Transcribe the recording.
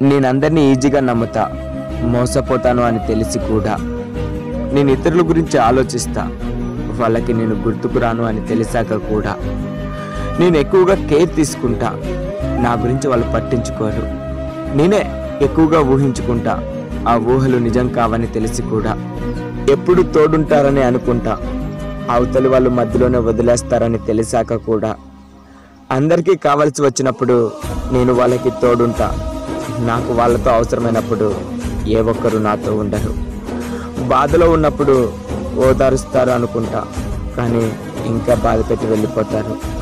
నేనందరినీ ఈజీగా నమ్ముతా మోసపోతాను అని తెలిసి కూడా నేను ఇతరుల గురించి ఆలోచిస్తా వాళ్ళకి నేను గుర్తుకు రాను అని తెలిసాక కూడా నేను ఎక్కువగా కేర్ తీసుకుంటా నా గురించి వాళ్ళు పట్టించుకోరు నేనే ఎక్కువగా ఊహించుకుంటా ఆ ఊహలు నిజం కావని తెలిసి కూడా ఎప్పుడు తోడుంటారని అనుకుంటా అవతలి వాళ్ళు మధ్యలోనే వదిలేస్తారని తెలిసాక కూడా అందరికీ కావాల్సి వచ్చినప్పుడు నేను వాళ్ళకి తోడుంటా నాకు వాళ్ళతో అవసరమైనప్పుడు ఏ ఒక్కరు నాతో ఉండరు బాధలో ఉన్నప్పుడు ఓదారుస్తారు అనుకుంటా కానీ ఇంకా బాధ పెట్టి వెళ్ళిపోతారు